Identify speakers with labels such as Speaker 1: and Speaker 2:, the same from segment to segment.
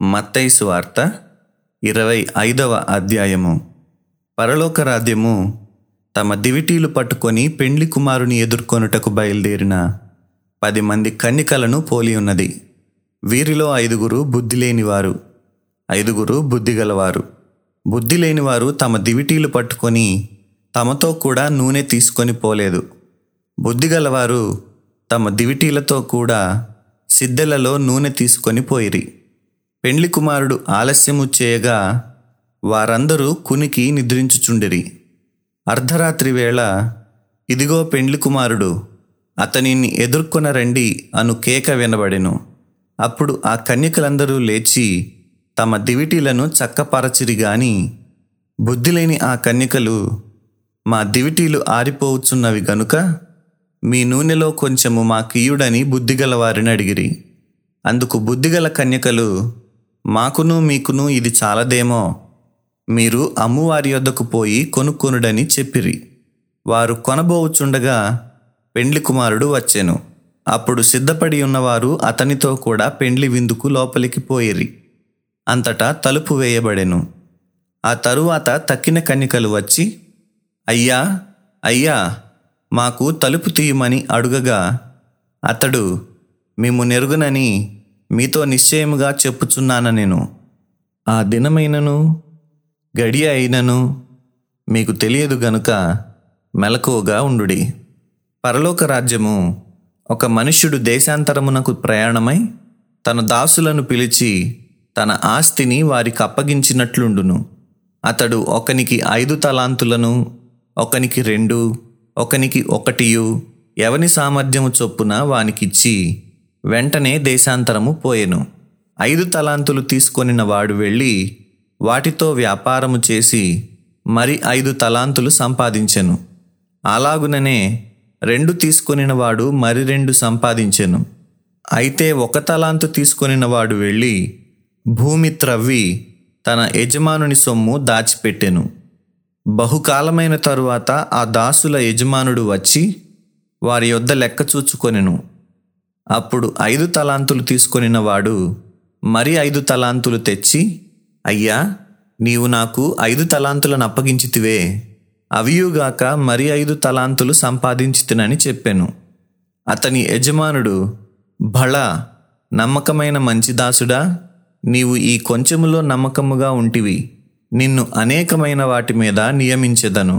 Speaker 1: మత్తయి సువార్త ఇరవై ఐదవ అధ్యాయము పరలోక రాజ్యము తమ దివిటీలు పట్టుకొని పెండ్లి కుమారుని ఎదుర్కొనుటకు బయలుదేరిన పది మంది కన్నికలను పోలి ఉన్నది వీరిలో ఐదుగురు బుద్ధి లేనివారు ఐదుగురు బుద్ధిగలవారు బుద్ధి లేనివారు తమ దివిటీలు పట్టుకొని తమతో కూడా నూనె తీసుకొని పోలేదు బుద్ధిగలవారు తమ దివిటీలతో కూడా సిద్దెలలో నూనె తీసుకొని పోయిరి పెండ్లి కుమారుడు ఆలస్యము చేయగా వారందరూ కునికి నిద్రించుచుండిరి అర్ధరాత్రి వేళ ఇదిగో పెండ్లి కుమారుడు అతనిని ఎదుర్కొన రండి అను కేక వినబడెను అప్పుడు ఆ కన్యకలందరూ లేచి తమ దివిటీలను చక్కపరచిరి గాని బుద్ధిలేని ఆ కన్యకలు మా దివిటీలు ఆరిపోవచ్చున్నవి గనుక మీ నూనెలో కొంచెము మా కీయుడని బుద్ధిగల వారిని అడిగిరి అందుకు బుద్ధిగల కన్యకలు మాకును మీకును ఇది చాలదేమో మీరు అమ్మువారి యొద్దకు పోయి కొనుక్కొనుడని చెప్పిరి వారు కొనబోవుచుండగా పెండ్లి కుమారుడు వచ్చెను అప్పుడు సిద్ధపడి ఉన్నవారు అతనితో కూడా పెండ్లి విందుకు లోపలికి పోయిరి అంతటా తలుపు వేయబడెను ఆ తరువాత తక్కిన కన్నికలు వచ్చి అయ్యా అయ్యా మాకు తలుపు తీయమని అడుగగా అతడు మేము నెరుగునని మీతో నిశ్చయముగా చెప్పుచున్నాను నేను ఆ దినమైనను గడియ అయినను మీకు తెలియదు గనుక మెలకువగా ఉండుడి పరలోక రాజ్యము ఒక మనుష్యుడు దేశాంతరమునకు ప్రయాణమై తన దాసులను పిలిచి తన ఆస్తిని వారికి అప్పగించినట్లుండును అతడు ఒకనికి ఐదు తలాంతులను ఒకనికి రెండు ఒకనికి ఒకటియు ఎవని సామర్థ్యము చొప్పున వానికిచ్చి వెంటనే దేశాంతరము పోయెను ఐదు తలాంతులు తీసుకొనిన వాడు వెళ్ళి వాటితో వ్యాపారము చేసి మరి ఐదు తలాంతులు సంపాదించెను అలాగుననే రెండు తీసుకొనిన వాడు మరి రెండు సంపాదించెను అయితే ఒక తలాంతు తీసుకొనిన వాడు వెళ్ళి భూమి త్రవ్వి తన యజమానుని సొమ్ము దాచిపెట్టెను బహుకాలమైన తరువాత ఆ దాసుల యజమానుడు వచ్చి వారి యొద్ద లెక్క చూచుకొనెను అప్పుడు ఐదు తలాంతులు తీసుకొనిన వాడు మరి ఐదు తలాంతులు తెచ్చి అయ్యా నీవు నాకు ఐదు తలాంతులను అప్పగించితివే అవియుగాక మరి ఐదు తలాంతులు సంపాదించితినని చెప్పాను అతని యజమానుడు భళ నమ్మకమైన మంచి దాసుడా నీవు ఈ కొంచెములో నమ్మకముగా ఉంటివి నిన్ను అనేకమైన వాటి మీద నియమించెదను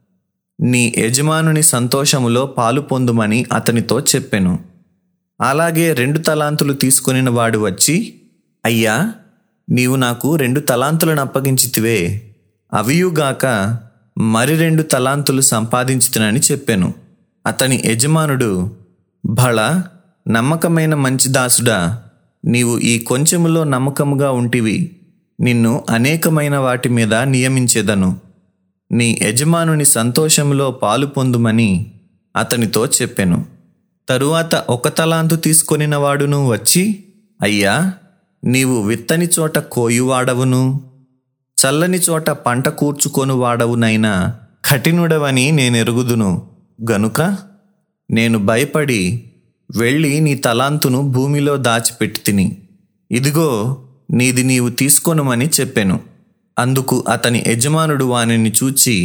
Speaker 1: నీ యజమానుని సంతోషములో పాలు పొందుమని అతనితో చెప్పెను అలాగే రెండు తలాంతులు తీసుకొనిన వాడు వచ్చి అయ్యా నీవు నాకు రెండు తలాంతులను అప్పగించితివే అవియుగాక మరి రెండు తలాంతులు సంపాదించుతునని చెప్పాను అతని యజమానుడు భళ నమ్మకమైన మంచి దాసుడా నీవు ఈ కొంచెములో నమ్మకముగా ఉంటివి నిన్ను అనేకమైన వాటి మీద నియమించేదను నీ యజమానుని సంతోషంలో పాలు పొందుమని అతనితో చెప్పెను తరువాత ఒక తలాంతు తీసుకొనిన వాడును వచ్చి అయ్యా నీవు విత్తని చోట కోయువాడవును చల్లని చోట పంట కూర్చుకొను వాడవునైనా కఠినుడవని నేనెరుగుదును గనుక నేను భయపడి వెళ్ళి నీ తలాంతును భూమిలో దాచిపెట్టి తిని ఇదిగో నీది నీవు తీసుకొనుమని చెప్పెను అందుకు అతని యజమానుడు వానిని చూచి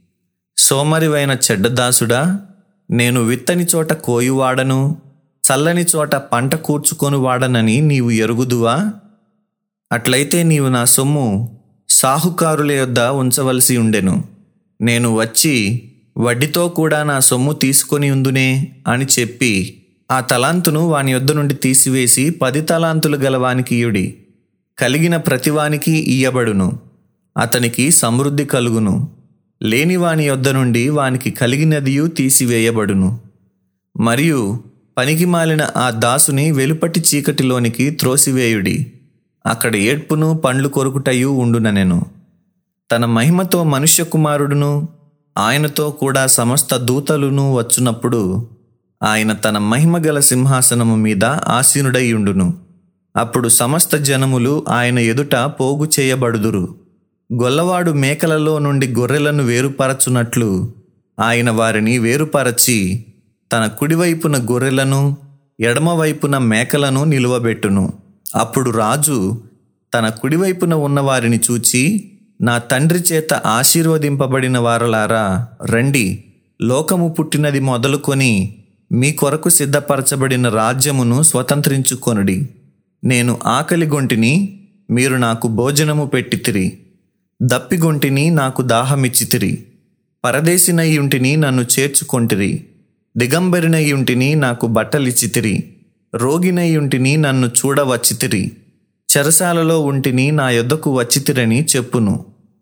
Speaker 1: సోమరివైన చెడ్డదాసుడా నేను విత్తని చోట కోయువాడను చల్లని చోట పంట కూర్చుకొని వాడనని నీవు ఎరుగుదువా అట్లయితే నీవు నా సొమ్ము సాహుకారుల యొద్ద ఉంచవలసి ఉండెను నేను వచ్చి వడ్డీతో కూడా నా సొమ్ము తీసుకొని ఉందునే అని చెప్పి ఆ తలాంతును వాని యొద్ద నుండి తీసివేసి పది తలాంతులు గలవానికి ఇయుడి కలిగిన ప్రతివానికి ఇయ్యబడును అతనికి సమృద్ధి కలుగును లేని వాని యొద్ద నుండి వానికి కలిగినదియు తీసివేయబడును మరియు పనికి మాలిన ఆ దాసుని వెలుపటి చీకటిలోనికి త్రోసివేయుడి అక్కడ ఏడ్పును పండ్లు కొరుకుటయు ఉండుననెను తన మహిమతో మనుష్య కుమారుడును ఆయనతో కూడా సమస్త దూతలును వచ్చునప్పుడు ఆయన తన మహిమగల సింహాసనము మీద ఆసీనుడై ఉండును అప్పుడు సమస్త జనములు ఆయన ఎదుట పోగు చేయబడుదురు గొల్లవాడు మేకలలో నుండి గొర్రెలను వేరుపరచునట్లు ఆయన వారిని వేరుపరచి తన కుడివైపున గొర్రెలను ఎడమవైపున మేకలను నిలువబెట్టును అప్పుడు రాజు తన కుడివైపున ఉన్న వారిని చూచి నా తండ్రి చేత ఆశీర్వదింపబడిన వారలారా రండి లోకము పుట్టినది మొదలుకొని మీ కొరకు సిద్ధపరచబడిన రాజ్యమును స్వతంత్రించుకొనుడి నేను ఆకలిగొంటిని మీరు నాకు భోజనము పెట్టితిరి దప్పిగొంటిని నాకు దాహమిచ్చితిరి పరదేశినయ్యుంటిని నన్ను చేర్చుకొంటిరి దిగంబరినయ్యుంటిని నాకు బట్టలిచ్చితిరి రోగినయ్యుంటిని నన్ను చూడవచ్చితిరి చెరసాలలో ఉంటిని నా యొద్దకు వచ్చితిరని చెప్పును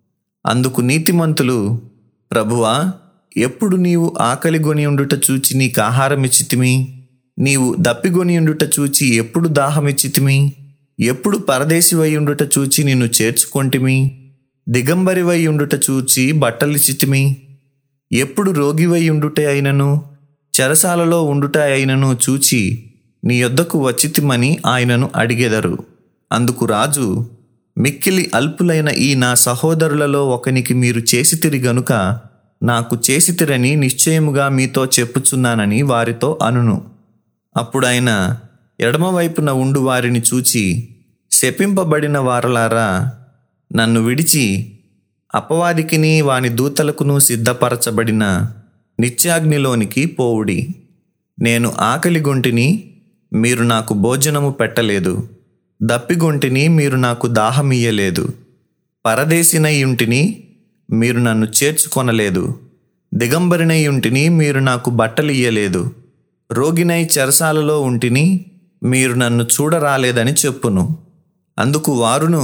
Speaker 1: అందుకు నీతిమంతులు ప్రభువా ఎప్పుడు నీవు ఆకలిగొని ఉండుట చూచి నీకు ఆహారమిచ్చితిమి నీవు దప్పిగొని ఉండుట చూచి ఎప్పుడు దాహమిచ్చితిమి ఎప్పుడు పరదేశివై ఉండుట చూచి నిన్ను చేర్చుకొంటిమి దిగంబరివై ఉండుట చూచి బట్టలిచ్చితిమి ఎప్పుడు రోగివై ఉండుట అయినను చెరసాలలో ఉండుట అయినను చూచి నీ యొద్దకు వచ్చితిమని ఆయనను అడిగెదరు అందుకు రాజు మిక్కిలి అల్పులైన ఈ నా సహోదరులలో ఒకనికి మీరు చేసితిరి గనుక నాకు చేసితిరని నిశ్చయముగా మీతో చెప్పుచున్నానని వారితో అనును అప్పుడాయన ఎడమవైపున ఉండు వారిని చూచి శపింపబడిన వారలారా నన్ను విడిచి అపవాదికిని వాని దూతలకును సిద్ధపరచబడిన నిత్యాగ్నిలోనికి పోవుడి నేను ఆకలిగొంటిని మీరు నాకు భోజనము పెట్టలేదు దప్పిగొంటిని మీరు నాకు దాహమియ్యలేదు పరదేశినయ్యుంటిని మీరు నన్ను చేర్చుకొనలేదు దిగంబరినయ్యుంటిని మీరు నాకు బట్టలియ్యలేదు రోగినై చెరసాలలో ఉంటిని మీరు నన్ను చూడరాలేదని చెప్పును అందుకు వారును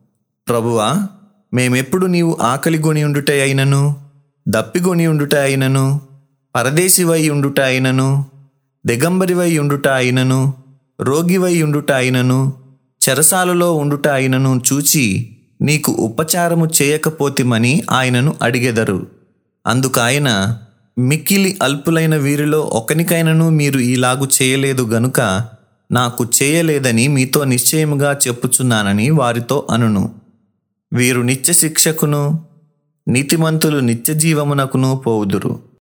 Speaker 1: ప్రభువా మేమెప్పుడు నీవు ఆకలిగొని ఉండుట అయినను దప్పిగొని ఉండుట అయినను పరదేశివై ఉండుట అయినను దిగంబరివై ఉండుట అయినను రోగివై ఉండుట అయినను చెరసాలలో ఉండుట అయినను చూచి నీకు ఉపచారము చేయకపోతిమని ఆయనను అడిగెదరు అందుకాయన మిక్కిలి అల్పులైన వీరిలో ఒకనికైనను మీరు ఇలాగు చేయలేదు గనుక నాకు చేయలేదని మీతో నిశ్చయముగా చెప్పుచున్నానని వారితో అనును వీరు నిత్య శిక్షకును నీతిమంతులు నిత్య జీవమునకును పోవుదురు